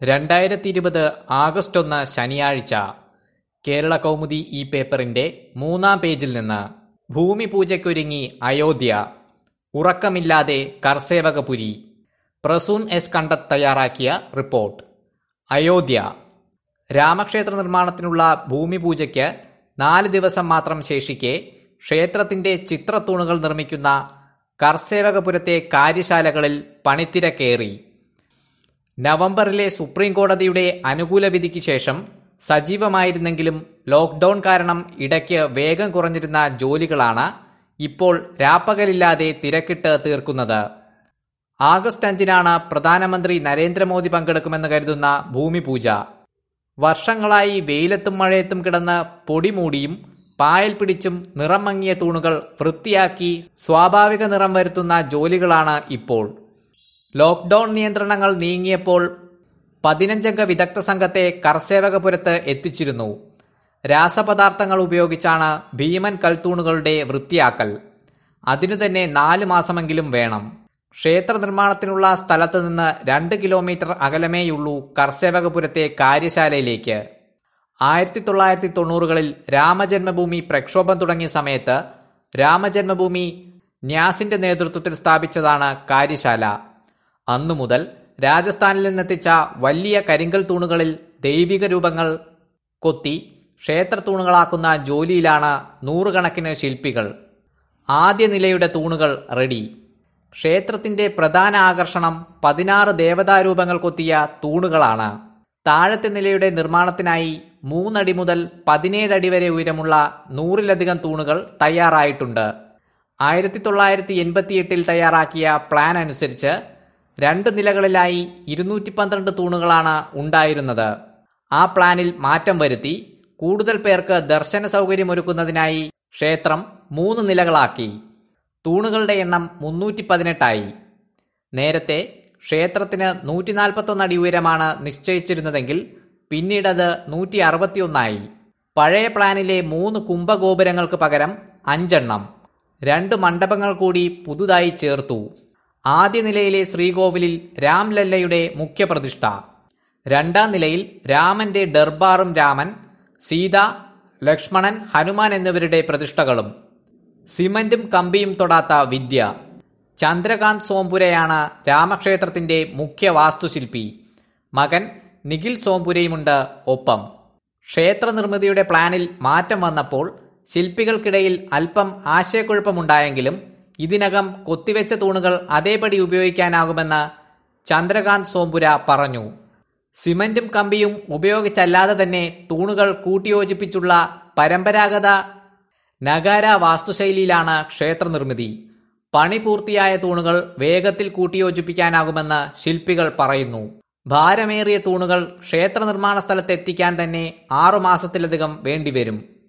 രണ്ടായിരത്തി ഇരുപത് ആഗസ്റ്റ് ഒന്ന് ശനിയാഴ്ച കേരള കൗമുദി ഈ പേപ്പറിന്റെ മൂന്നാം പേജിൽ നിന്ന് ഭൂമി പൂജയ്ക്കൊരുങ്ങി അയോധ്യ ഉറക്കമില്ലാതെ കർസേവകപുരി പ്രസൂൺ എസ് കണ്ടത്ത് തയ്യാറാക്കിയ റിപ്പോർട്ട് അയോധ്യ രാമക്ഷേത്ര നിർമ്മാണത്തിനുള്ള ഭൂമി പൂജയ്ക്ക് നാല് ദിവസം മാത്രം ശേഷിക്കെ ക്ഷേത്രത്തിന്റെ ചിത്രത്തൂണുകൾ നിർമ്മിക്കുന്ന കർസേവകപുരത്തെ കാര്യശാലകളിൽ പണിത്തിരക്കേറി നവംബറിലെ സുപ്രീം കോടതിയുടെ അനുകൂല വിധിക്ക് ശേഷം സജീവമായിരുന്നെങ്കിലും ലോക്ക്ഡൌൺ കാരണം ഇടയ്ക്ക് വേഗം കുറഞ്ഞിരുന്ന ജോലികളാണ് ഇപ്പോൾ രാപ്പകലില്ലാതെ തിരക്കിട്ട് തീർക്കുന്നത് ആഗസ്റ്റ് അഞ്ചിനാണ് പ്രധാനമന്ത്രി നരേന്ദ്രമോദി പങ്കെടുക്കുമെന്ന് കരുതുന്ന ഭൂമി പൂജ വർഷങ്ങളായി വെയിലത്തും മഴയത്തും കിടന്ന് പൊടിമൂടിയും പായൽ പിടിച്ചും നിറം മങ്ങിയ തൂണുകൾ വൃത്തിയാക്കി സ്വാഭാവിക നിറം വരുത്തുന്ന ജോലികളാണ് ഇപ്പോൾ ലോക്ക്ഡൌൺ നിയന്ത്രണങ്ങൾ നീങ്ങിയപ്പോൾ പതിനഞ്ചംഗ വിദഗ്ധ സംഘത്തെ കർസേവകപുരത്ത് എത്തിച്ചിരുന്നു രാസപദാർത്ഥങ്ങൾ ഉപയോഗിച്ചാണ് ഭീമൻ കൽത്തൂണുകളുടെ വൃത്തിയാക്കൽ അതിനു തന്നെ നാല് മാസമെങ്കിലും വേണം ക്ഷേത്ര നിർമ്മാണത്തിനുള്ള സ്ഥലത്ത് നിന്ന് രണ്ട് കിലോമീറ്റർ അകലമേയുള്ളൂ കർസേവകപുരത്തെ കാര്യശാലയിലേക്ക് ആയിരത്തി തൊള്ളായിരത്തി തൊണ്ണൂറുകളിൽ രാമജന്മഭൂമി പ്രക്ഷോഭം തുടങ്ങിയ സമയത്ത് രാമജന്മഭൂമി ന്യാസിന്റെ നേതൃത്വത്തിൽ സ്ഥാപിച്ചതാണ് കാര്യശാല അന്നു മുതൽ രാജസ്ഥാനിൽ നിന്നെത്തിച്ച വലിയ കരിങ്കൽ തൂണുകളിൽ ദൈവിക രൂപങ്ങൾ കൊത്തി ക്ഷേത്ര തൂണുകളാക്കുന്ന ജോലിയിലാണ് നൂറുകണക്കിന് ശില്പികൾ ആദ്യ നിലയുടെ തൂണുകൾ റെഡി ക്ഷേത്രത്തിന്റെ പ്രധാന ആകർഷണം പതിനാറ് ദേവതാരൂപങ്ങൾ കൊത്തിയ തൂണുകളാണ് താഴത്തെ നിലയുടെ നിർമ്മാണത്തിനായി മൂന്നടി മുതൽ പതിനേഴ് അടി വരെ ഉയരമുള്ള നൂറിലധികം തൂണുകൾ തയ്യാറായിട്ടുണ്ട് ആയിരത്തി തൊള്ളായിരത്തി എൺപത്തിയെട്ടിൽ തയ്യാറാക്കിയ പ്ലാൻ അനുസരിച്ച് രണ്ട് നിലകളിലായി ഇരുന്നൂറ്റി പന്ത്രണ്ട് തൂണുകളാണ് ഉണ്ടായിരുന്നത് ആ പ്ലാനിൽ മാറ്റം വരുത്തി കൂടുതൽ പേർക്ക് ദർശന സൗകര്യമൊരുക്കുന്നതിനായി ക്ഷേത്രം മൂന്ന് നിലകളാക്കി തൂണുകളുടെ എണ്ണം മുന്നൂറ്റി പതിനെട്ടായി നേരത്തെ ക്ഷേത്രത്തിന് നൂറ്റി നാൽപ്പത്തൊന്ന് അടി ഉയരമാണ് നിശ്ചയിച്ചിരുന്നതെങ്കിൽ പിന്നീടത് നൂറ്റി അറുപത്തിയൊന്നായി പഴയ പ്ലാനിലെ മൂന്ന് കുംഭഗോപുരങ്ങൾക്ക് പകരം അഞ്ചെണ്ണം രണ്ട് മണ്ഡപങ്ങൾ കൂടി പുതുതായി ചേർത്തു ആദ്യ നിലയിലെ ശ്രീകോവിലിൽ രാംലല്ലയുടെ മുഖ്യപ്രതിഷ്ഠ രണ്ടാം നിലയിൽ രാമന്റെ ദർബാറും രാമൻ സീത ലക്ഷ്മണൻ ഹനുമാൻ എന്നിവരുടെ പ്രതിഷ്ഠകളും സിമന്റും കമ്പിയും തൊടാത്ത വിദ്യ ചന്ദ്രകാന്ത് സോംപുരയാണ് രാമക്ഷേത്രത്തിന്റെ മുഖ്യ വാസ്തുശില്പി മകൻ നിഖിൽ സോംപുരയുമുണ്ട് ഒപ്പം ക്ഷേത്ര നിർമ്മിതിയുടെ പ്ലാനിൽ മാറ്റം വന്നപ്പോൾ ശില്പികൾക്കിടയിൽ അല്പം ആശയക്കുഴപ്പമുണ്ടായെങ്കിലും ഇതിനകം കൊത്തിവെച്ച തൂണുകൾ അതേപടി ഉപയോഗിക്കാനാകുമെന്ന് ചന്ദ്രകാന്ത് സോംപുര പറഞ്ഞു സിമന്റും കമ്പിയും ഉപയോഗിച്ചല്ലാതെ തന്നെ തൂണുകൾ കൂട്ടിയോജിപ്പിച്ചുള്ള പരമ്പരാഗത നഗാര വാസ്തുശൈലിയിലാണ് ക്ഷേത്ര നിർമ്മിതി പണി പൂർത്തിയായ തൂണുകൾ വേഗത്തിൽ കൂട്ടിയോജിപ്പിക്കാനാകുമെന്ന് ശില്പികൾ പറയുന്നു ഭാരമേറിയ തൂണുകൾ ക്ഷേത്ര നിർമ്മാണ സ്ഥലത്ത് എത്തിക്കാൻ തന്നെ ആറുമാസത്തിലധികം വേണ്ടിവരും